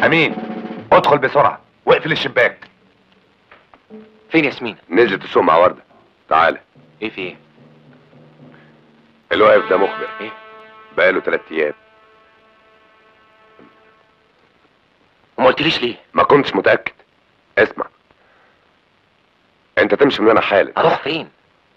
امين ادخل بسرعه واقفل الشباك فين ياسمين نزلت السوق مع ورده تعالى ايه في ايه اللي واقف ده مخبر ايه بقاله ثلاث ايام وما قلتليش ليه ما كنتش متاكد اسمع انت تمشي من هنا حالا اروح فين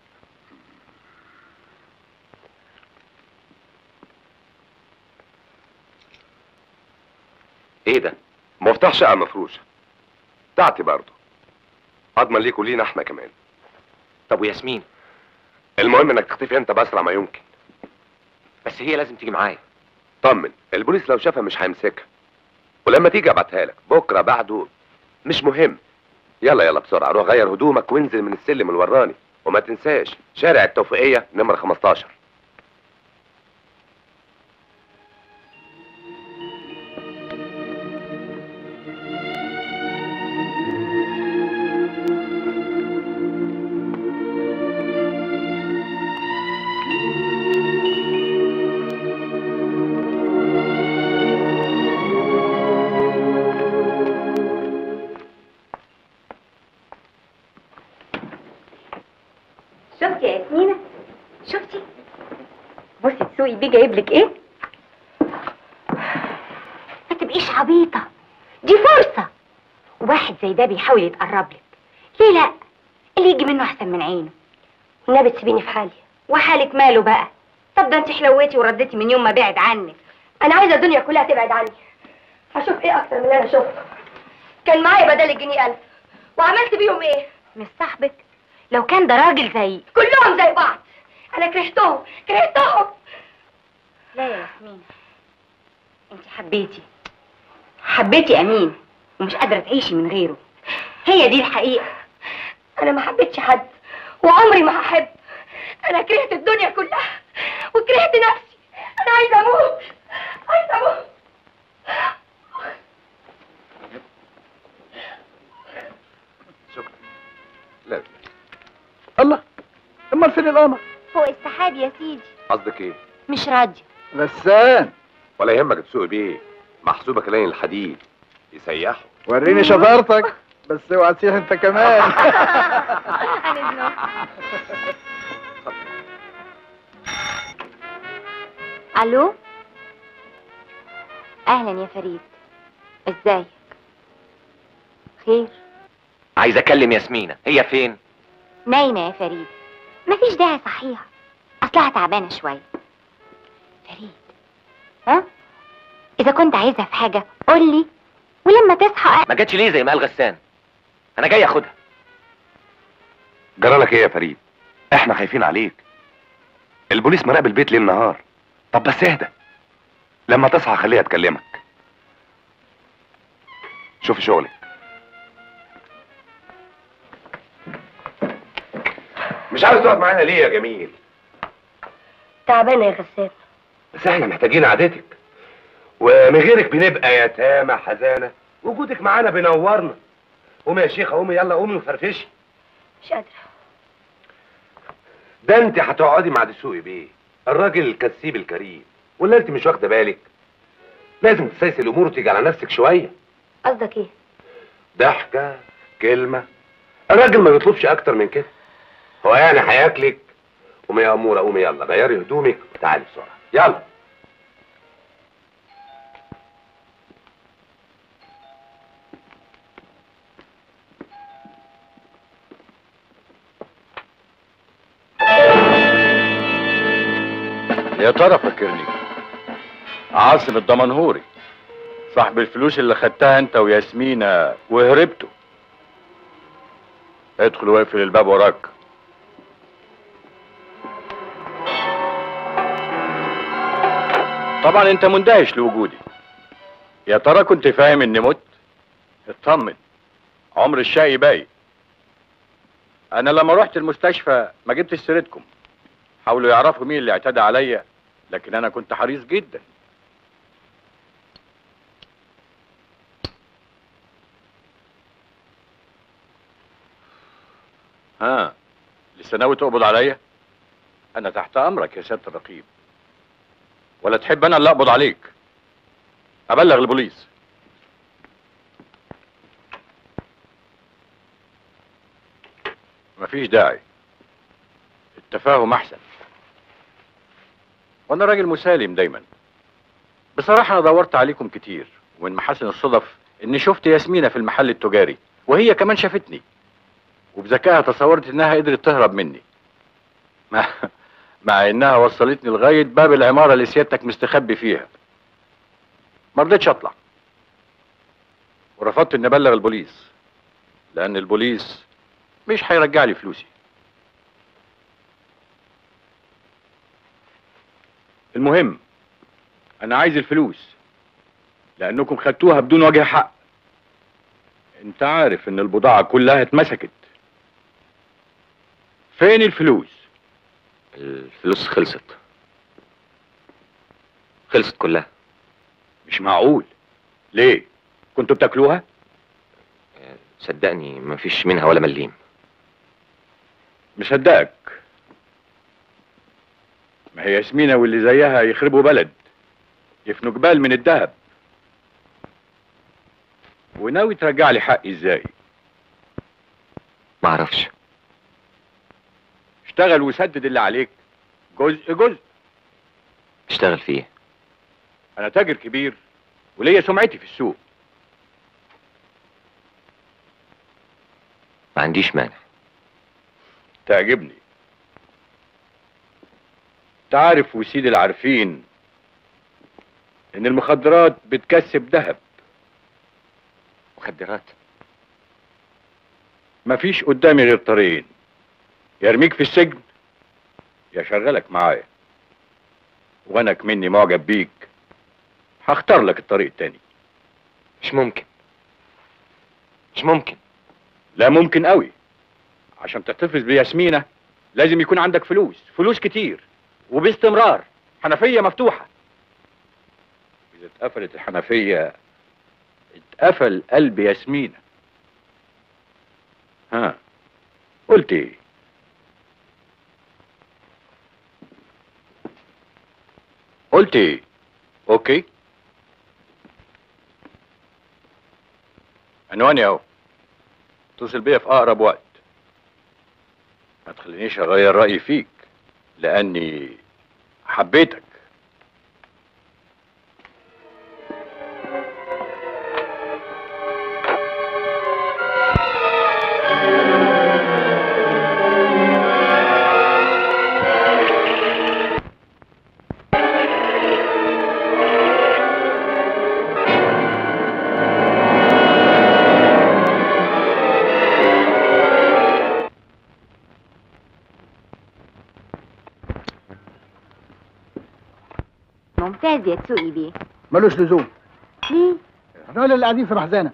ايه ده مفتاح شقه مفروشه بتاعتي برضه اضمن ليك ولينا احنا كمان طب وياسمين المهم انك تختفي انت باسرع ما يمكن بس هي لازم تيجي معايا طمن البوليس لو شافها مش هيمسكها ولما تيجي ابعتها لك بكره بعده مش مهم يلا يلا بسرعه روح غير هدومك وانزل من السلم الوراني وما تنساش شارع التوفيقيه نمره 15 شفتي يا ياسمينة شفتي بصي تسوقي بيه جايب لك ايه ما تبقيش عبيطة دي فرصة واحد زي ده بيحاول يتقرب لك ليه لا اللي يجي منه احسن من عينه والنبي تسيبيني في حالي وحالك ماله بقى طب ده انت حلوتي ورديتي من يوم ما بعد عنك انا عايزه الدنيا كلها تبعد عني هشوف ايه اكتر من اللي انا شفته كان معايا بدل الجنيه ألف وعملت بيهم ايه مش صاحبك لو كان ده راجل زي كلهم زي بعض انا كرهتهم كرهتهم لا يا ياسمين انت حبيتي حبيتي امين ومش قادره تعيشي من غيره هي دي الحقيقه انا ما حبيتش حد وعمري ما هحب انا كرهت الدنيا كلها وكرهت نفسي انا عايزه اموت عايزه اموت شكرا لا الله امال فين القمر فوق السحاب يا سيدي قصدك ايه مش راضيه غسان ولا يهمك تسوق بيه محسوبك لين الحديد يسيحوا وريني شطارتك بس اوعى تسيح انت كمان الو اهلا يا فريد ازيك خير عايز اكلم ياسمينة هي فين نايمه يا فريد مفيش داعي صحيح اصلها تعبانه شويه فريد ها اذا كنت عايزها في حاجه قول لي ولما تصحى ما جاتش ليه زي ما قال غسان انا جاي اخدها جرالك ايه يا فريد احنا خايفين عليك البوليس مراقب البيت ليل نهار طب بس اهدى لما تصحى خليها تكلمك شوفي شغلك مش عاوز تقعد معانا ليه يا جميل تعبانه يا غسان بس احنا محتاجين قعدتك ومن غيرك بنبقى يتامى حزانه وجودك معانا بينورنا قومي يا شيخه قومي يلا قومي وفرفشي مش قادره ده انت هتقعدي مع دسوقي بيه الراجل الكسيب الكريم ولا انت مش واخده بالك لازم تسيسي الامور وتيجي على نفسك شويه قصدك ايه ضحكه كلمه الراجل ما بيطلبش اكتر من كده هو يعني هياكلك قومي يا اموره قومي يلا غيري هدومك وتعالي بسرعه يلا يا ترى فاكرني عاصم الدمنهوري صاحب الفلوس اللي خدتها انت وياسمينة وهربتوا ادخل واقفل الباب وراك طبعا انت مندهش لوجودي يا ترى كنت فاهم اني مت اطمن عمر الشقي باقي انا لما رحت المستشفى ما جبتش سيرتكم حاولوا يعرفوا مين اللي اعتدى عليا لكن انا كنت حريص جدا ها لسه ناوي تقبض عليا انا تحت امرك يا سياده الرقيب ولا تحب انا اللي اقبض عليك ابلغ البوليس مفيش داعي التفاهم احسن وانا راجل مسالم دايما بصراحة انا دورت عليكم كتير ومن محاسن الصدف اني شفت ياسمينة في المحل التجاري وهي كمان شافتني وبذكائها تصورت انها قدرت تهرب مني مع, مع انها وصلتني لغاية باب العمارة اللي سيادتك مستخبي فيها ما رضيتش اطلع ورفضت اني ابلغ البوليس لان البوليس مش هيرجع لي فلوسي المهم انا عايز الفلوس لانكم خدتوها بدون وجه حق انت عارف ان البضاعة كلها اتمسكت فين الفلوس الفلوس خلصت خلصت كلها مش معقول ليه كنتوا بتاكلوها صدقني مفيش منها ولا مليم مصدقك ما هي ياسمينة واللي زيها يخربوا بلد يفنوا جبال من الذهب وناوي ترجع لي حقي ازاي ما اعرفش اشتغل وسدد اللي عليك جزء جزء اشتغل فيه انا تاجر كبير وليا سمعتي في السوق ما عنديش مانع تعجبني تعرف وسيد العارفين ان المخدرات بتكسب ذهب مخدرات مفيش قدامي غير طريقين يا ارميك في السجن يا شغلك معايا وانا كمني معجب بيك هختار لك الطريق التاني مش ممكن مش ممكن لا ممكن قوي عشان تحتفظ بياسمينة لازم يكون عندك فلوس فلوس كتير وباستمرار حنفية مفتوحة إذا اتقفلت الحنفية اتقفل قلب ياسمينة ها قلت ايه قلت ايه اوكي عنواني اهو اتصل بيا في اقرب وقت ما تخلينيش اغير رايي فيك لاني حبيتك ممتاز يا تسوقي بيه ملوش لزوم ليه احنا اللي قاعدين في محزنه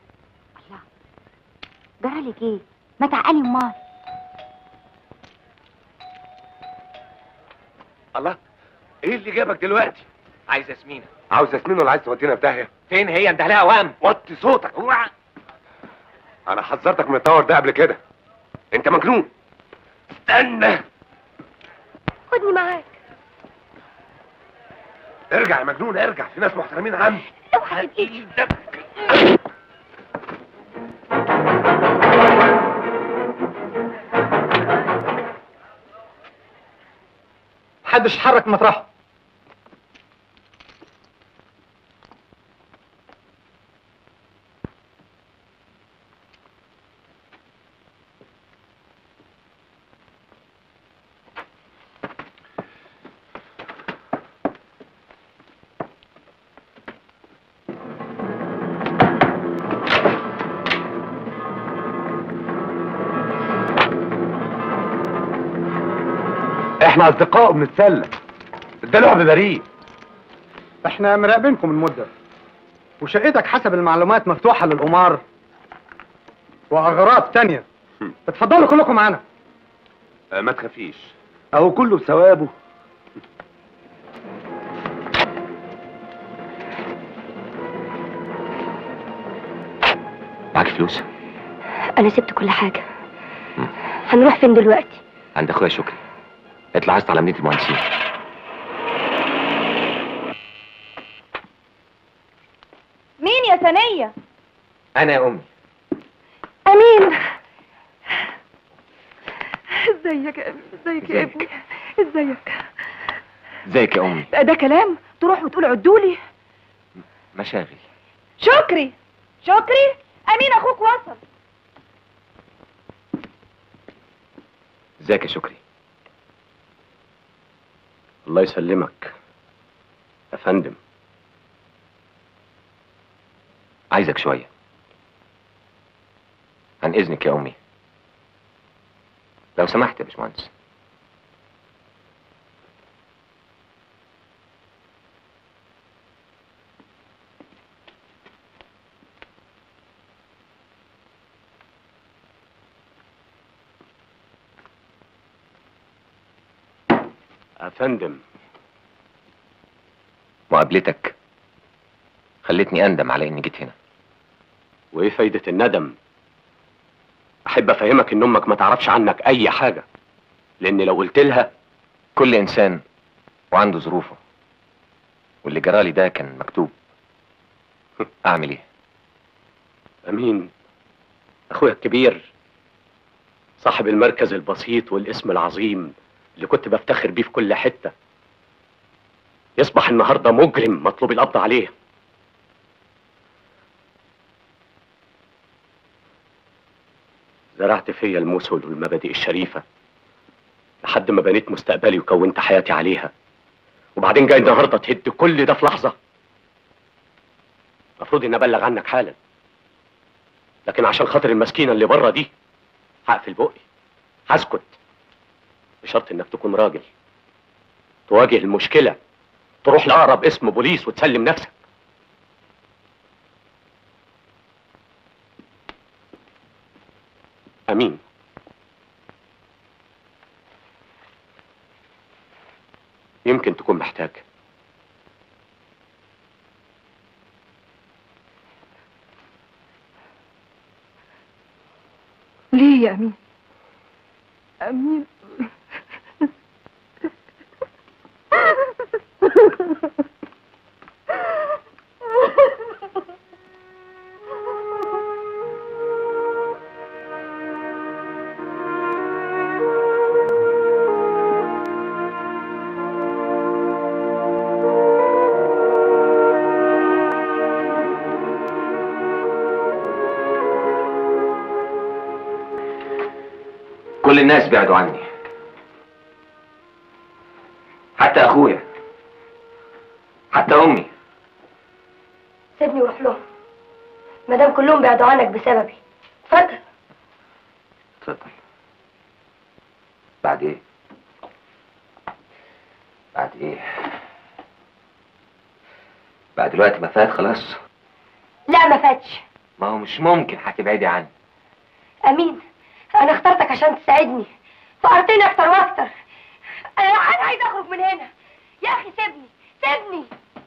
جرالك ايه ما تعقلي امال الله ايه اللي جابك دلوقتي عايز ياسمينة عاوز ياسمين ولا عايز تودينا في داهيه فين هي انت لها وهم وطي صوتك انا حذرتك من الطور ده قبل كده انت مجنون استنى خدني معاك ارجع يا مجنون ارجع في ناس محترمين عندي اوعى تجيلي محدش اتحرك من مطرحه احنا اصدقاء بنتسلى ده لعب بريء احنا مراقبينكم من مده وشقتك حسب المعلومات مفتوحه للقمار واغراض تانية اتفضلوا كلكم معانا آه، ما تخافيش اهو كله بثوابه معاك فلوس انا سبت كل حاجه هنروح فين دلوقتي عند اخويا شكري اطلع عايز على مدينة المهندسين مين يا ثانيه انا يا امي امين ازيك يا ابني ازيك يا ابني ازيك ازيك يا امي ده كلام تروح وتقول عدولي مشاغل شكري شكري امين اخوك وصل ازيك يا شكري الله يسلمك يا فندم عايزك شويه عن اذنك يا امي لو سمحت يا باشمهندس يا فندم مقابلتك خلتني اندم على اني جيت هنا وايه فايدة الندم احب افهمك ان امك ما تعرفش عنك اي حاجة لان لو قلت لها كل انسان وعنده ظروفه واللي جرالي ده كان مكتوب اعمل ايه امين اخويا الكبير صاحب المركز البسيط والاسم العظيم اللي كنت بفتخر بيه في كل حتة يصبح النهاردة مجرم مطلوب القبض عليه زرعت فيا المثل والمبادئ الشريفة لحد ما بنيت مستقبلي وكونت حياتي عليها وبعدين جاي النهارده تهد كل ده في لحظة المفروض اني ابلغ عنك حالا لكن عشان خاطر المسكينة اللي بره دي هقفل بقي هسكت بشرط انك تكون راجل تواجه المشكلة تروح لأقرب اسم بوليس وتسلم نفسك أمين يمكن تكون محتاج ليه يا امين امين كل الناس بعدوا عني حتى اخويا حتى امي سيبني وروح لهم مادام كلهم بعدوا عنك بسببي اتفضل اتفضل بعد ايه بعد ايه بعد دلوقتي ما فات خلاص لا ما فاتش ما هو مش ممكن هتبعدي عني امين انا اخترتك عشان تساعدني فقرتني اكتر واكتر انا انا عايز اخرج من هنا يا اخي سيبني سيبني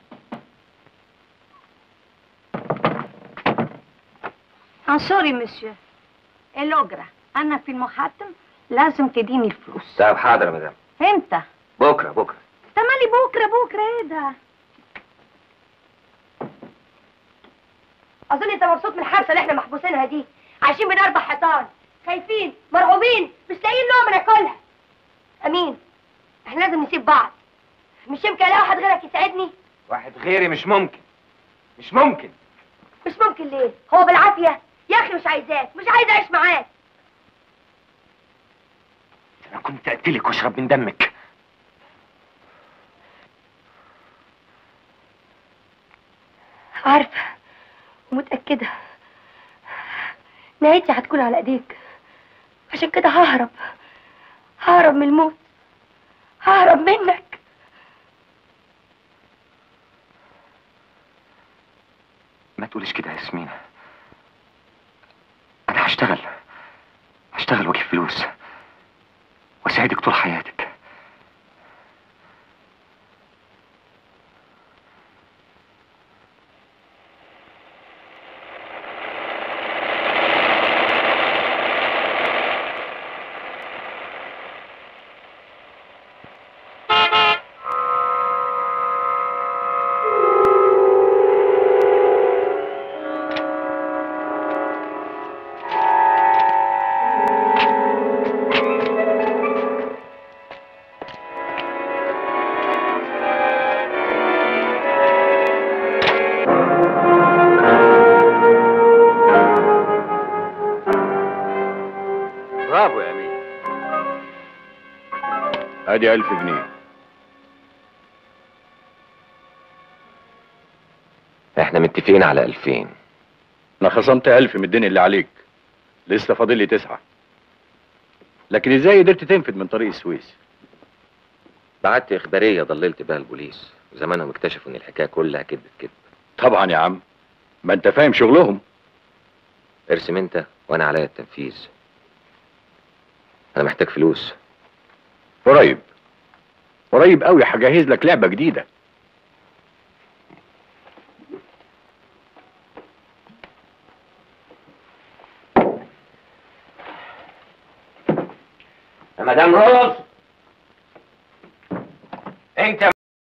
اه سوري مسيو الاجرة انا في المحطم لازم تديني الفلوس طب حاضر يا مدام امتى بكره بكره تمالي بكره بكره ايه ده اظن انت مبسوط من الحبسه اللي احنا محبوسينها دي عايشين بين اربع حيطان خايفين مرعوبين مش لاقيين لقمه ناكلها امين احنا لازم نسيب بعض مش يمكن الاقي واحد غيرك يساعدني واحد غيري مش ممكن مش ممكن مش ممكن ليه هو بالعافيه يا اخي مش عايزاك مش عايز اعيش معاك انا كنت اقتلك واشرب من دمك عارفه ومتاكده نهايتي هتكون على ايديك عشان كده ههرب ههرب من الموت ههرب منك ما تقوليش كده يا ياسمينة انا هشتغل هشتغل واجيب فلوس واساعدك طول حياتك ادي ألف جنيه احنا متفقين على ألفين انا خصمت ألف من الدين اللي عليك لسه فاضل لي تسعة لكن ازاي قدرت تنفذ من طريق السويس بعت إخبارية ضللت بها البوليس وزمانهم اكتشفوا إن الحكاية كلها كذب كذب طبعا يا عم ما انت فاهم شغلهم ارسم انت وانا عليا التنفيذ انا محتاج فلوس قريب قريب قوي هجهز لك لعبة جديدة يا مدام روز انت